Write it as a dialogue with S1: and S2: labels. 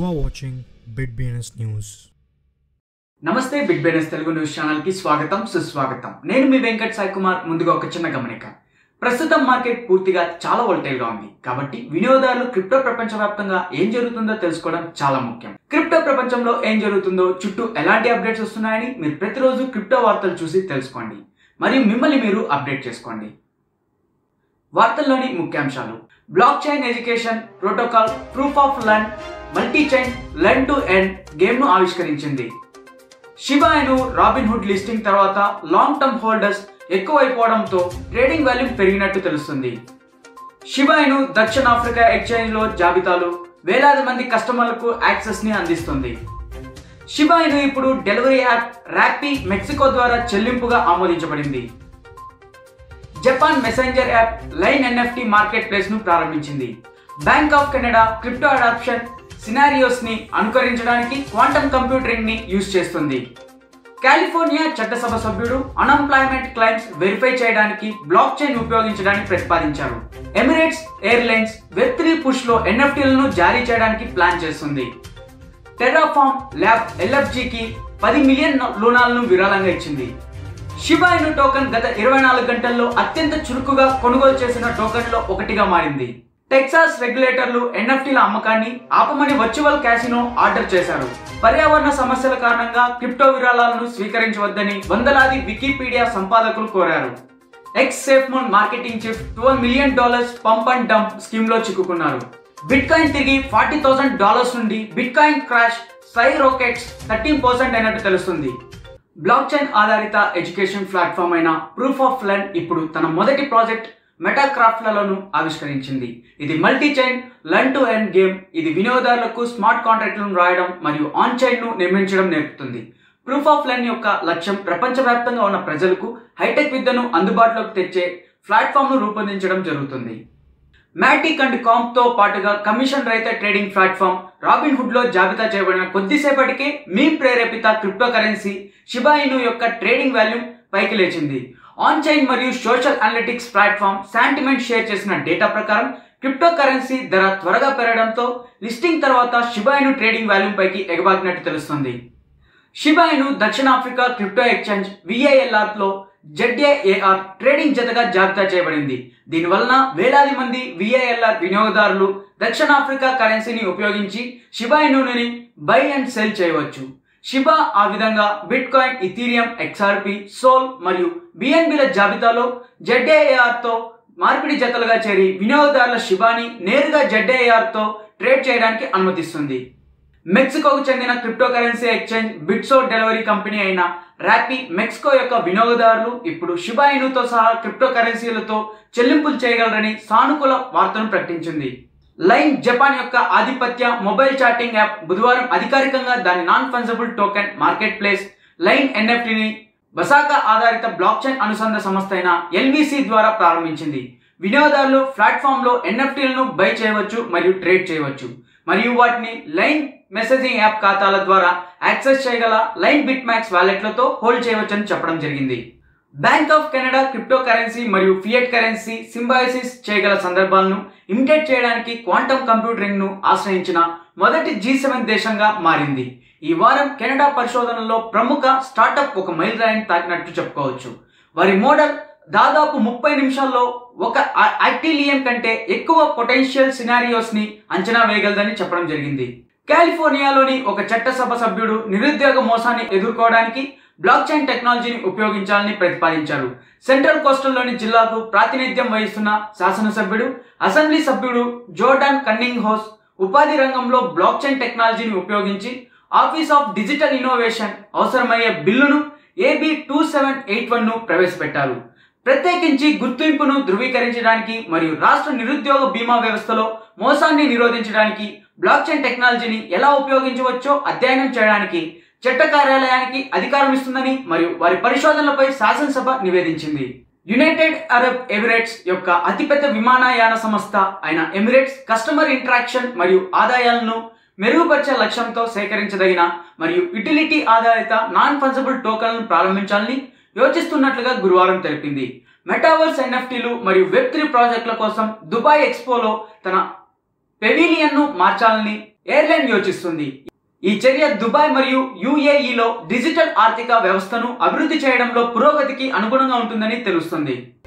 S1: are watching BitBNS News.
S2: నమస్తే big బెనెస్ Telugu news channel కి స్వాగతం సుస్వాగతం నేను మీ వెంకట్ సాయి కుమార్ ముందుగా ఒక చిన్న గమనిక ప్రస్తుతం మార్కెట్ పూర్తిగా చాలా వోల్టైల్ గా ఉంది కాబట్టి వినియోగదారులు క్రిప్టో ప్రపంచవ్యాప్తంగా ఏం జరుగుతుందో తెలుసుకోవడం చాలా ముఖ్యం క్రిప్టో ప్రపంచంలో ఏం జరుగుతుందో చుట్టూ ఎలాంటి అప్డేట్స్ వస్తున్నాయని మీరు ప్రతిరోజు క్రిప్టో వార్తలు చూసి తెలుసుకోండి మరియు మిమ్మల్ని మీరు అప్డేట్ చేసుకోండి వార్తల్లోని ముఖ్యాంశాలు blockchain education protocol proof of learn multi chain learn to ఎండ్ గేమ్ ను ఆవిష్కరించింది షిబాయిను రాబిన్ హుడ్ లిస్టింగ్ తర్వాత లాంగ్ టర్మ్ హోల్డర్స్ ఎక్కువైపోవడంతో ట్రేడింగ్ వాల్యూమ్ పెరిగినట్టు తెలుస్తుంది షిబాయిను దక్షిణాఫ్రికా ఎక్స్చేంజ్ లో జాబితాలు వేలాది మంది కస్టమర్లకు యాక్సెస్ ని అందిస్తుంది షిబాయిను ఇప్పుడు డెలివరీ యాప్ ర్యాపీ మెక్సికో ద్వారా చెల్లింపుగా ఆమోదించబడింది Japan messenger app Line NFT marketplace ను ప్రారంభించింది bank of Canada crypto adoption scenarios ని అనుకరించడానికి క్వాంటమ్ కంప్యూటరింగ్ ని యూజ్ చేస్తుంది కాలిఫోర్నియా చట్టసభ సభ్యుడు అన్ఎంప్లాయ్మెంట్ క్లైమ్స్ వెరిఫై చేయడానికి బ్లాక్ చైన్ ఉపయోగించడానికి ప్రతిపాదించారు Emirates airlines web three push లో ఎన్ఎఫ్టీలను జారీ చేయడానికి ప్లాన్ చేస్తుంది టెర్రాఫామ్ ల్యాబ్ ఎల్ఎఫ్జికి పది మిలియన్ లూనాలను విరాళంగా ఇచ్చింది షిబాయిను టోకెన్ గత ఇరవై నాలుగు గంటల్లో అత్యంత చురుకుగా కొనుగోలు చేసిన టోకెన్లో ఒకటిగా మారింది టెక్సాస్ రెగ్యులేటర్లు ఎన్ఎఫ్టీల అమ్మకాన్ని ఆపమని వర్చువల్ క్యాసినో ఆర్డర్ చేశారు పర్యావరణ సమస్యల కారణంగా క్రిప్టో విరాళాలను స్వీకరించవద్దని వందలాది వికీపీడియా సంపాదకులు కోరారు ex SafeMoon marketing chief twelve million dollars pump and dump scheme లో చిక్కుకున్నారు బిట్ కాయిన్ తిరిగి ఫార్టీ థౌసండ్ డాలర్స్ నుండి బిట్ కాయిన్ క్రాష్ సై రాకెట్స్ థర్టీన్ పర్సెంట్ అయినట్టు తెలుస్తుంది బ్లాక్ చైన్ ఆధారిత ఎడ్యుకేషన్ ప్లాట్ఫామ్ అయిన ప్రూఫ్ ఆఫ్ లర్న్ ఇప్పుడు తన మొదటి ప్రాజెక్ట్ మెటాక్రాఫ్ట్లను ఆవిష్కరించింది ఇది multi chain learn to earn game ఇది వినియోగదారులకు స్మార్ట్ కాంట్రాక్ట్లను రాయడం మరియు ఆన్ చైన్ ను నిర్మించడం నేర్పుతుంది ప్రూఫ్ ఆఫ్ లర్న్ యొక్క లక్ష్యం ప్రపంచవ్యాప్తంగా ఉన్న ప్రజలకు హైటెక్ విద్యను అందుబాటులోకి తెచ్చే ప్లాట్ఫామ్ ను రూపొందించడం జరుగుతుంది మ్యాటిక్ అండ్ కాంప్ తో పాటుగా కమిషన్ రహిత ట్రేడింగ్ ప్లాట్ఫామ్ రాబిన్ హుడ్ లో జాబితా చేయబడిన కొద్దిసేపటికే మీ ప్రేరేపిత క్రిప్టో కరెన్సీ షిబాయిను యొక్క ట్రేడింగ్ వాల్యూమ్ పైకి లేచింది ఆన్ చైన్ మరియు social analytics platform Santiment share చేసిన డేటా ప్రకారం క్రిప్టో కరెన్సీ ధర త్వరగా పెరగడంతో లిస్టింగ్ తర్వాత షిబాయిను ట్రేడింగ్ వాల్యూమ్ పైకి ఎగబాకినట్టు తెలుస్తుంది షిబాయిను దక్షిణాఫ్రికా క్రిప్టో ఎక్స్చేంజ్ విఐఎల్ఆర్ లో జెడ్ఏఆర్ ట్రేడింగ్ జతగా జాబితా చేయబడింది దీనివలన వేలాది మంది విఐఎల్ఆర్ వినియోగదారులు దక్షిణాఫ్రికా కరెన్సీని ఉపయోగించి షిబాయినుని బై అండ్ సెల్ చేయవచ్చు షిబా ఆ విధంగా Bitcoin Ethereum XRP Sol మరియు బిఎన్బిల జాబితాలో జెడ్ఏఆర్ తో మార్పిడి జతలుగా చేరి వినియోగదారుల షిబాని నేరుగా జెడ్ఏఆర్ తో ట్రేడ్ చేయడానికి అనుమతిస్తుంది మెక్సికోకు చెందిన cryptocurrency exchange Bitso delivery company అయిన ర్యాపీ మెక్సికో యొక్క వినియోగదారులు ఇప్పుడు షిబాయినుతో సహా క్రిప్టో కరెన్సీలతో చెల్లింపులు చేయగలరని సానుకూల వార్తను ప్రకటించింది లైన్ జపాన్ యొక్క ఆధిపత్య మొబైల్ చాటింగ్ యాప్ బుధవారం అధికారికంగా దాని non fungible token marketplace Line ఎన్ఎఫ్టీని బసాకా ఆధారిత బ్లాక్ చైన్ అనుసంధ సంస్థ అయిన ఎల్విసి ద్వారా ప్రారంభించింది వినియోగదారులు ప్లాట్ఫామ్ లో ఎన్ఎఫ్టీలను బై చేయవచ్చు మరియు ట్రేడ్ చేయవచ్చు మరియు వాటిని లైన్ మెసేజింగ్ యాప్ ఖాతాల ద్వారా యాక్సెస్ చేయగల లైన్ బిట్ మ్యాక్స్ వ్యాలెట్లతో హోల్డ్ చేయవచ్చని చెప్పడం జరిగింది bank of Canada cryptocurrency మరియు ఫియట్ కరెన్సీ సింబాయసిస్ చేయగల సందర్భాలను ఇమిటేట్ చేయడానికి క్వాంటమ్ కంప్యూటరింగ్ ను ఆశ్రయించిన మొదటి జీ సెవెన్ దేశంగా మారింది ఈ వారం కెనడా పరిశోధనలో ప్రముఖ స్టార్టప్ ఒక మైల్ రాయిని తాకినట్టు చెప్పుకోవచ్చు వారి మోడల్ దాదాపు ముప్పై నిమిషాల్లో ఒక యాక్టిలియన్ కంటే ఎక్కువ పొటెన్షియల్ సినారియోస్ ని అంచనా వేయగలదని చెప్పడం జరిగింది కాలిఫోర్నియాలోని ఒక చట్టసభ సభ్యుడు నిరుద్యోగ మోసాన్ని ఎదుర్కోవడానికి బ్లాక్ చైన్ టెక్నాలజీని ఉపయోగించాలని ప్రతిపాదించారు సెంట్రల్ కోస్టల్లోని జిల్లాకు ప్రాతినిధ్యం వహిస్తున్న శాసనసభ్యుడు అసెంబ్లీ సభ్యుడు జోర్డాన్ కన్నింగ్ హోస్ ఉపాధి రంగంలో బ్లాక్ చైన్ టెక్నాలజీని ఉపయోగించి ఆఫీస్ ఆఫ్ డిజిటల్ ఇన్నోవేషన్ అవసరమయ్యే బిల్లును AB two seven eight one ను ప్రవేశపెట్టారు ప్రత్యేకించి గుర్తింపును ధృవీకరించడానికి మరియు రాష్ట్ర నిరుద్యోగ బీమా వ్యవస్థలో మోసాన్ని నిరోధించడానికి బ్లాక్ చైన్ టెక్నాలజీని ఎలా ఉపయోగించవచ్చో అధ్యయనం చేయడానికి చట్ట కార్యాలయానికి అధికారం ఇస్తుందని మరియు వారి పరిశోధనలపై శాసనసభ నివేదించింది యునైటెడ్ అరబ్ ఎమిరేట్స్ యొక్క అతిపెద్ద విమానయాన సంస్థ అయిన ఎమిరేట్స్ కస్టమర్ ఇంటరాక్షన్ మరియు ఆదాయాలను మెరుగుపరిచే లక్ష్యంతో సేకరించదగిన మరియు యుటిలిటీ ఆధారిత నాన్ ఫంజబుల్ టోకన్లను ప్రారంభించాలని యోచిస్తున్నట్లుగా గురువారం తెలిపింది మెటావర్స్ ఎన్ఎఫ్టీలు మరియు వెబ్ త్రీ ప్రాజెక్టుల కోసం దుబాయ్ ఎక్స్పోలో తన పెవిలియన్ ను మార్చాలని ఎయిర్లైన్ యోచిస్తుంది ఈ చర్య దుబాయ్ మరియు యుఏఈలో డిజిటల్ ఆర్థిక వ్యవస్థను అభివృద్ధి చేయడంలో పురోగతికి అనుగుణంగా ఉంటుందని తెలుస్తుంది